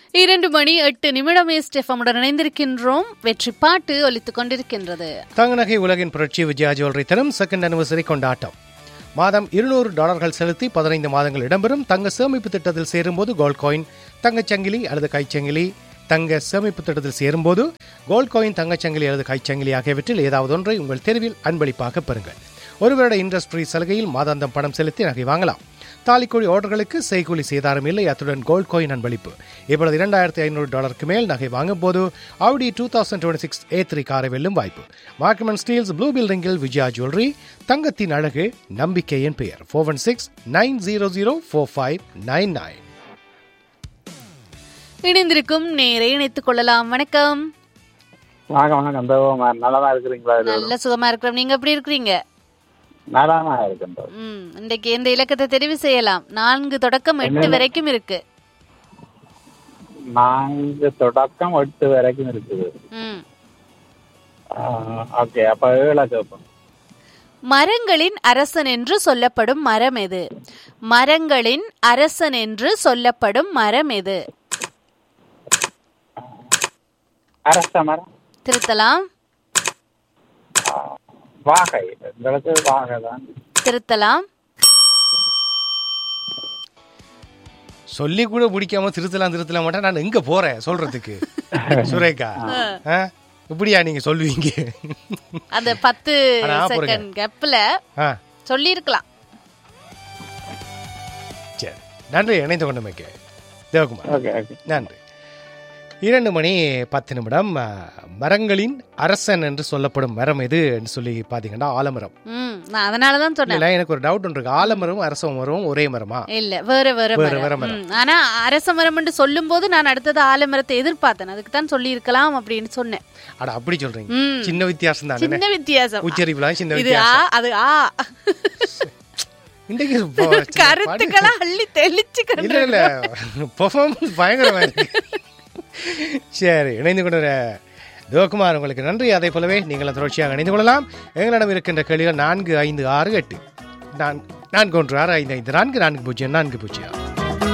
இரண்டு மணி எட்டு நிமிடம் ஸ்டெஃபமுடன் இணைந்திருக்கின்றோம் வெற்றி பாட்டு ஒலித்துக் கொண்டிருக்கின்றது தங்கநகை உலகின் புரட்சி விஜயா ஜுவல்லரி தரும் செகண்ட் அனிவர்சரி கொண்டாட்டம் மாதம் இருநூறு டாலர்கள் செலுத்தி பதினைந்து மாதங்கள் இடம்பெறும் தங்க சேமிப்பு திட்டத்தில் சேரும்போது கோல்ட் காயின் தங்கச்சங்கிலி அல்லது கைச்சங்கிலி தங்க சேமிப்பு திட்டத்தில் சேரும்போது கோல்ட் காயின் தங்கச்சங்கிலி அல்லது கைச்சங்கிலி ஆகியவற்றில் ஏதாவது ஒன்றை உங்கள் தெருவில் அன்பளிப்பாக பெறுங்கள் ஒரு வருட இன்ட்ரெஸ்ட் ஃப்ரீ சலுகையில் மாதாந்தம் பணம் செலுத்தி நகை வாங்கலாம் தாலிக்கோழி ஆர்டர்களுக்கு செய்கூலி சேதாரம் இல்லை அத்துடன் கோல்ட் காயின் அன்பளிப்பு இப்பொழுது இரண்டாயிரத்தி ஐநூறு டாலருக்கு மேல் நகை வாங்கும் போது Audi two thousand twenty six A three காரை வெல்லும் வாய்ப்பு மார்க்கமன் ஸ்டீல்ஸ் ப்ளூ பில்டிங்கில் விஜயா ஜுவல்லரி தங்கத்தின் அழகு நம்பிக்கையின் பெயர் four one six nine zero zero four five nine nine இணைந்திருக்கும் நேரை இணைத்துக் கொள்ளலாம் வணக்கம் வணக்கம் வணக்கம் தேவகுமார் நலமா இருக்கிறீங்களா இது? நல்ல சுகமா இருக்கிறோம் நீங்க எப்படி இருக்கிறீங்க நலமா இருக்கின்றது ம் இன்றைக்கு எந்த இலக்கத்தை தெரிவு செய்யலாம் நான்கு தொடக்கம் எட்டு வரைக்கும் இருக்கு நான்கு தொடக்கம் எட்டு வரைக்கும் இருக்குது ம் ஓகே அப்ப ஏழை கேட்போம் மரங்களின் அரசன் என்று சொல்லப்படும் மரம் எது மரங்களின் அரசன் என்று சொல்லப்படும் மரம் எது அரச மரம் திருத்தலாம் ஆ, வாகை எங்களுக்கு வாகை தான் திருத்தலாம் சொல்லி கூட பிடிக்காம திருத்தலாம் திருத்தலாம் மாட்டேன் நான் எங்க போறேன் சொல்றதுக்கு சுரேகா ஆ? இப்படியா நீங்க சொல்லுவீங்க அந்த பத்து ஆனா, பொறுங்க. செகண்ட் கேப்ல ஆ சொல்லியிருக்கலாம் சரி நன்றி இணைந்து கொண்டமைக்கு தேவகுமார் ஓகே ஓகே நன்றி இரண்டு மணி பத்து நிமிடம் ஆ, மரங்களின் அரசன் என்று சொல்லப்படும் மரம் எது என்று சொல்லி பாத்தீங்கன்னா ஆலமரம் ம் நான் அதனாலதான் சொன்னேன் இல்ல எனக்கு ஒரு டவுட் ஒன்று இருக்கு ஆலமரம் அரச மரம் ஒரே மரமா இல்ல வேற வேற வேற வேற மரம் மரம். ம், ஆனா அரச மரம் சொல்லும் போது நான் அடுத்தது ஆலமரத்தை எதிர்பார்த்தேன் அதுக்கு தான் சொல்லி இருக்கலாம் அப்படின்னு சொன்னேன் அட அப்படி சொல்றீங்க ம். சின்ன வித்தியாசம் தானே சின்ன வித்தியாசம் உச்சரிப்புலாம் சின்ன இது ஆ வித்தியாசம் அது ஆ இன்றைக்கு போ- சின்ன பாடு- கருத்துக்களா அள்ளி தெளிச்சு இல்ல இல்ல பெர்ஃபார்மன்ஸ் பயங்கரமா இருக்கு சரி இணைந்து கொண்ட சிவகுமார் உங்களுக்கு நன்றி அதே போலவே நீங்கள் தொடர்ச்சியாக இணைந்து கொள்ளலாம் எங்களிடம் இருக்கின்ற கேள்விகள் நான்கு ஐந்து ஆறு எட்டு நான் நான்கு ஒன்று ஆறு ஐந்து ஐந்து நான்கு நான்கு பூஜ்ஜியம் நான்கு பூஜ்ஜியம்